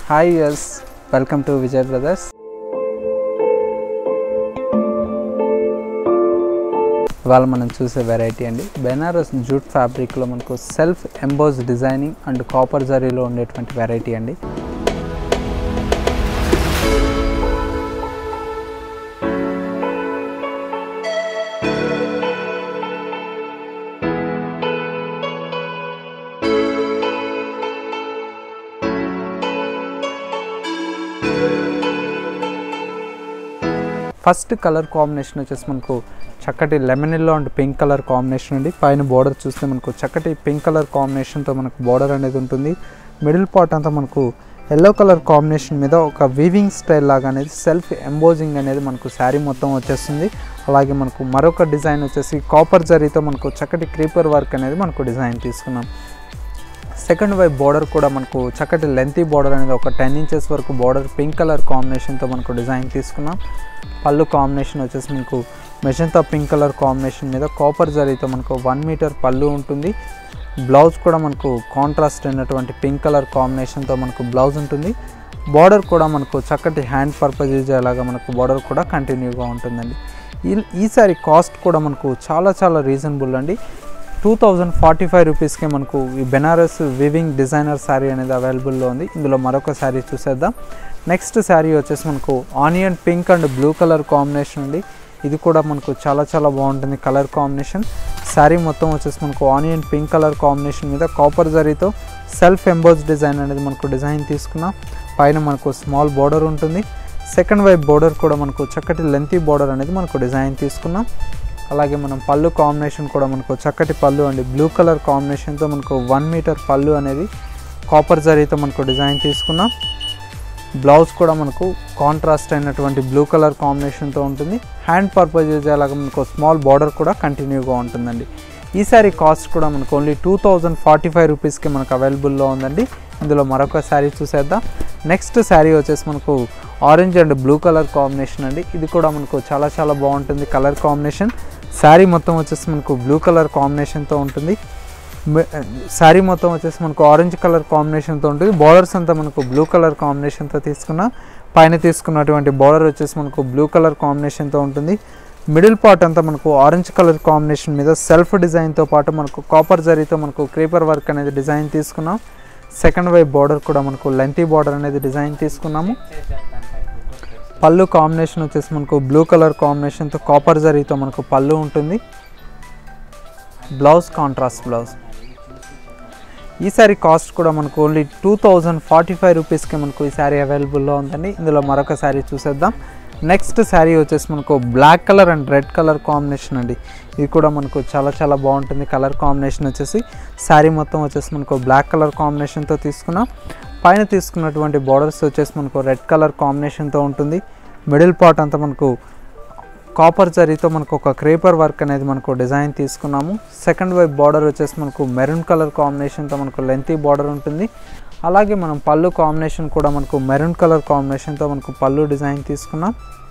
hi yes welcome to Vijay brothers ఇవాళ మనం చూసే వెరైటీ అండి బెనారస్ జూట్ ఫ్యాబ్రిక్లో మనకు self emboss designing and copper జరీలో ఉండేటువంటి వెరైటీ అండి ఫస్ట్ కలర్ కాంబినేషన్ వచ్చేసి మనకు చక్కటి lemon yellow and pink colour combination అండి పైన బోర్డర్ చూస్తే మనకు చక్కటి పింక్ కలర్ కాంబినేషన్తో మనకు బోర్డర్ అనేది ఉంటుంది మిడిల్ పార్ట్ అంతా మనకు ఎల్లో కలర్ కాంబినేషన్ మీద ఒక వీవింగ్ స్టైల్ లాగా అనేది సెల్ఫ్ ఎంబోజింగ్ అనేది మనకు శారీ మొత్తం వచ్చేస్తుంది అలాగే మనకు మరొక డిజైన్ వచ్చేసి కాపర్ జరీతో మనకు చక్కటి క్రీపర్ వర్క్ అనేది మనకు డిజైన్ తీసుకున్నాం సెకండ్ వైపు బార్డర్ కూడా మనకు చక్కటి లెంతీ బార్డర్ అనేది ఒక టెన్ ఇంచెస్ వరకు బార్డర్ పింక్ కలర్ కాంబినేషన్తో మనకు డిజైన్ తీసుకున్నాం పళ్ళు కాంబినేషన్ వచ్చేసి మనకు మెజంతా పింక్ కలర్ కాంబినేషన్ మీద కాపర్ జరీతో మనకు వన్ మీటర్ పళ్ళు ఉంటుంది బ్లౌజ్ కూడా మనకు కాంట్రాస్ట్ అయినటువంటి పింక్ కలర్ కాంబినేషన్తో మనకు బ్లౌజ్ ఉంటుంది బార్డర్ కూడా మనకు చక్కటి హ్యాండ్ పర్పస్ యూజ్ అయ్యేలాగా మనకు బార్డర్ కూడా కంటిన్యూగా ఉంటుందండి ఈ ఈసారి కాస్ట్ కూడా మనకు చాలా చాలా రీజనబుల్ అండి టూ థౌజండ్ ఫార్టీ ఫైవ్ రూపీస్కి మనకు ఈ బెనారస్ వివింగ్ డిజైనర్ శారీ అనేది అవైలబుల్లో ఉంది ఇందులో మరొక శారీ చూసేద్దాం నెక్స్ట్ శారీ వచ్చేసి మనకు onion pink and blue colour combination ఉంది ఇది కూడా మనకు చాలా చాలా బాగుంటుంది కలర్ కాంబినేషన్ శారీ మొత్తం వచ్చేసి మనకు ఆనియన్ పింక్ కలర్ కాంబినేషన్ మీద కాపర్ జరీతో సెల్ఫ్ ఎంబోజ్ డిజైన్ అనేది మనకు డిజైన్ తీసుకున్నాం పైన మనకు స్మాల్ బార్డర్ ఉంటుంది సెకండ్ వైపు బార్డర్ కూడా మనకు చక్కటి లెంతీ బార్డర్ అనేది మనకు డిజైన్ తీసుకున్నాం అలాగే మనం పళ్ళు కాంబినేషన్ కూడా మనకు చక్కటి పళ్ళు అండి బ్లూ కలర్ కాంబినేషన్తో మనకు వన్ మీటర్ పళ్ళు అనేది కాపర్ జరీతో మనకు డిజైన్ తీసుకున్నాం బ్లౌజ్ కూడా మనకు కాంట్రాస్ట్ అయినటువంటి బ్లూ కలర్ కాంబినేషన్తో ఉంటుంది హ్యాండ్ పర్పస్ యూజ్ అయ్యేలాగా మనకు స్మాల్ బార్డర్ కూడా కంటిన్యూగా ఉంటుందండి ఈ శారీ కాస్ట్ కూడా మనకు only two thousand forty five రూపీస్కి మనకు అవైలబుల్లో ఉందండి ఇందులో మరొక శారీ చూసేద్దాం నెక్స్ట్ శారీ వచ్చేసి మనకు orange and blue colour combination అండి ఇది కూడా మనకు చాలా చాలా బాగుంటుంది కలర్ కాంబినేషన్ శారీ మొత్తం వచ్చేసి మనకు బ్లూ కలర్ కాంబినేషన్తో ఉంటుంది శారీ మొత్తం వచ్చేసి మనకు ఆరెంజ్ కలర్ కాంబినేషన్తో ఉంటుంది బార్డర్స్ అంతా మనకు బ్లూ కలర్ కాంబినేషన్తో తీసుకున్న పైన తీసుకున్నటువంటి బార్డర్ వచ్చేసి మనకు బ్లూ కలర్ కాంబినేషన్తో ఉంటుంది మిడిల్ పార్ట్ అంతా మనకు ఆరెంజ్ కలర్ కాంబినేషన్ మీద సెల్ఫ్ డిజైన్తో పాటు మనకు కాపర్ జరీతో మనకు క్రీపర్ వర్క్ అనేది డిజైన్ తీసుకున్నాం సెకండ్ వైపు బార్డర్ కూడా మనకు లెంతీ బార్డర్ అనేది డిజైన్ తీసుకున్నాము పళ్ళు కాంబినేషన్ వచ్చేసి మనకు బ్లూ కలర్ కాంబినేషన్తో కాపర్ జరీతో మనకు పళ్ళు ఉంటుంది బ్లౌజ్ కాంట్రాస్ట్ బ్లౌజ్ ఈ శారీ కాస్ట్ కూడా మనకు only two thousand forty five రూపీస్కి మనకు ఈ శారీ అవైలబుల్లో ఉందండి ఇందులో మరొక శారీ చూసేద్దాం నెక్స్ట్ శారీ వచ్చేసి మనకు black colour and red colour combination అండి ఇది కూడా మనకు చాలా చాలా బాగుంటుంది కలర్ కాంబినేషన్ వచ్చేసి శారీ మొత్తం వచ్చేసి మనకు బ్లాక్ కలర్ కాంబినేషన్తో తీసుకున్నాం పైన తీసుకున్నటువంటి బార్డర్స్ వచ్చేసి మనకు రెడ్ కలర్ కాంబినేషన్తో ఉంటుంది మిడిల్ పార్ట్ అంతా మనకు కాపర్ జరీతో మనకు ఒక క్రేపర్ వర్క్ అనేది మనకు డిజైన్ తీసుకున్నాము సెకండ్ వైపు బార్డర్ వచ్చేసి మనకు మెరూన్ కలర్ కాంబినేషన్తో మనకు లెంతీ బార్డర్ ఉంటుంది అలాగే మనం పళ్ళు కాంబినేషన్ కూడా మనకు మెరూన్ కలర్ కాంబినేషన్తో మనకు పళ్ళు డిజైన్ తీసుకున్నాం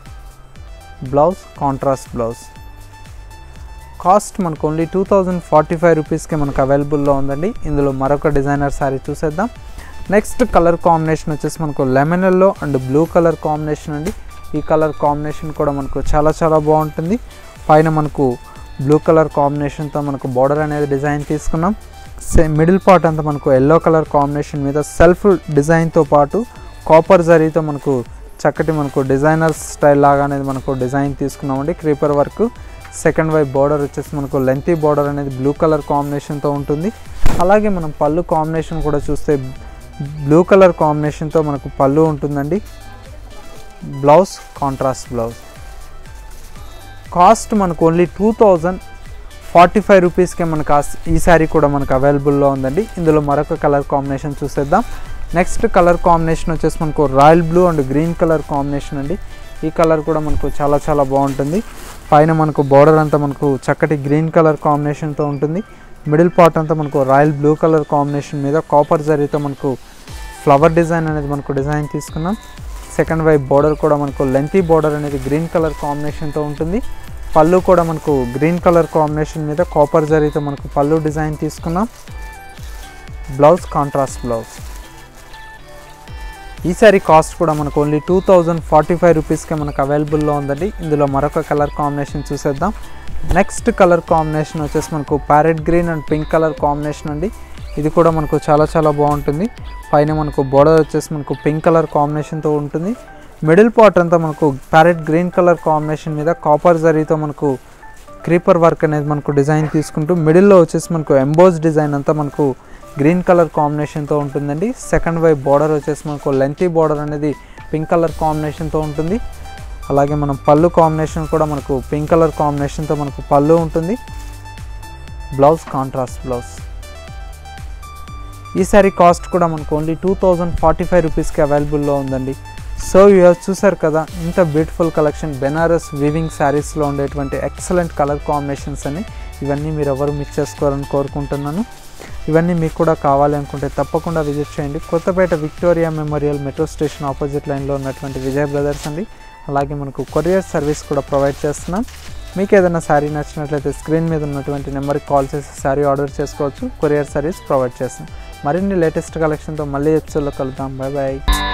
బ్లౌజ్ కాంట్రాస్ట్ బ్లౌజ్ కాస్ట్ మనకు only two thousand forty five రూపీస్కి మనకు అవైలబుల్లో ఉందండి ఇందులో మరొక డిజైనర్ శారీ చూసేద్దాం నెక్స్ట్ కలర్ కాంబినేషన్ వచ్చేసి మనకు lemon yellow and blue colour combination అండి ఈ కలర్ కాంబినేషన్ కూడా మనకు చాలా చాలా బాగుంటుంది పైన మనకు బ్లూ కలర్ కాంబినేషన్తో మనకు బార్డర్ అనేది డిజైన్ తీసుకున్నాం సేమ్ మిడిల్ పార్ట్ అంతా మనకు ఎల్లో కలర్ కాంబినేషన్ మీద సెల్ఫ్ డిజైన్తో పాటు కాపర్ జరీతో మనకు చక్కటి మనకు డిజైనర్ స్టైల్ లాగా అనేది మనకు డిజైన్ తీసుకున్నామండి క్రీపర్ వర్క్ సెకండ్ వైపు బార్డర్ వచ్చేసి మనకు లెంతీ బార్డర్ అనేది బ్లూ కలర్ కాంబినేషన్తో ఉంటుంది అలాగే మనం పళ్ళు కాంబినేషన్ కూడా చూస్తే బ్లూ కలర్ కాంబినేషన్తో మనకు పళ్ళు ఉంటుందండి బ్లౌజ్ కాంట్రాస్ట్ బ్లౌజ్ కాస్ట్ మనకు only two thousand forty five రూపీస్కే మనకు ఆ- ఈ శారీ కూడా మనకు అవైలబుల్లో ఉందండి ఇందులో మరొక కలర్ కాంబినేషన్ చూసేద్దాం నెక్స్ట్ కలర్ కాంబినేషన్ వచ్చేసి మనకు royal blue and green colour combination అండి ఈ కలర్ కూడా మనకు చాలా చాలా బాగుంటుంది పైన మనకు బార్డర్ అంతా మనకు చక్కటి గ్రీన్ కలర్ కాంబినేషన్తో ఉంటుంది మిడిల్ పార్ట్ అంతా మనకు రాయల్ బ్లూ కలర్ కాంబినేషన్ మీద కాపర్ జరీతో మనకు ఫ్లవర్ డిజైన్ అనేది మనకు డిజైన్ తీసుకున్నాం సెకండ్ వైపు బార్డర్ కూడా మనకు లెంతీ బార్డర్ అనేది గ్రీన్ కలర్ కాంబినేషన్తో ఉంటుంది పళ్ళు కూడా మనకు గ్రీన్ కలర్ కాంబినేషన్ మీద కాపర్ జరీతో మనకు పళ్ళు డిజైన్ తీసుకున్నాం బ్లౌజ్ కాంట్రాస్ట్ బ్లౌజ్ ఈ సారీ కాస్ట్ కూడా మనకు only two thousand forty five రూపీస్కే మనకు అవైలబుల్లో ఉందండి ఇందులో మరొక కలర్ కాంబినేషన్ చూసేద్దాం నెక్స్ట్ కలర్ కాంబినేషన్ వచ్చేసి మనకు parrot green and pink colour combination అండి ఇది కూడా మనకు చాలా చాలా బాగుంటుంది పైన మనకు బోర్డర్ వచ్చేసి మనకు పింక్ కలర్ కాంబినేషన్తో ఉంటుంది మిడిల్ పార్ట్ అంతా మనకు ప్యారెట్ గ్రీన్ కలర్ కాంబినేషన్ మీద కాపర్ జరీతో మనకు క్రీపర్ వర్క్ అనేది మనకు డిజైన్ తీసుకుంటూ మిడిల్లో వచ్చేసి మనకు ఎంబోజ్ డిజైన్ అంతా మనకు గ్రీన్ కలర్ కాంబినేషన్తో ఉంటుందండి సెకండ్ వైపు బార్డర్ వచ్చేసి మనకు లెంతీ బార్డర్ అనేది పింక్ కలర్ కాంబినేషన్తో ఉంటుంది అలాగే మనం పళ్ళు కాంబినేషన్ కూడా మనకు పింక్ కలర్ కాంబినేషన్తో మనకు పళ్ళు ఉంటుంది బ్లౌజ్ కాంట్రాస్ట్ బ్లౌజ్ ఈ సారీ కాస్ట్ కూడా మనకు only two thousand forty five రూపీస్కి అవైలబుల్లో ఉందండి సో యూఆర్ చూసారు కదా ఇంత బ్యూటిఫుల్ కలెక్షన్ బెనారస్ వివింగ్ శారీస్లో ఉండేటువంటి ఎక్సలెంట్ కలర్ కాంబినేషన్స్ అని ఇవన్నీ మీరు ఎవరు మిక్స్ చేసుకోవాలని కోరుకుంటున్నాను ఇవన్నీ మీకు కూడా కావాలి అనుకుంటే తప్పకుండా విజిట్ చేయండి Kothapet Victoria Memorial metro station opposite లైన్లో ఉన్నటువంటి విజయ్ బ్రదర్స్ అండి అలాగే మనకు కొరియర్ సర్వీస్ కూడా ప్రొవైడ్ చేస్తున్నాం మీకు ఏదైనా శారీ నచ్చినట్లయితే స్క్రీన్ మీద ఉన్నటువంటి నెంబర్కి కాల్ చేసి శారీ ఆర్డర్ చేసుకోవచ్చు కొరియర్ సర్వీస్ ప్రొవైడ్ చేస్తాం మరిన్ని లేటెస్ట్ కలెక్షన్తో మళ్ళీ ఎపిసోడ్లో కలుద్దాం బాయ్ బాయ్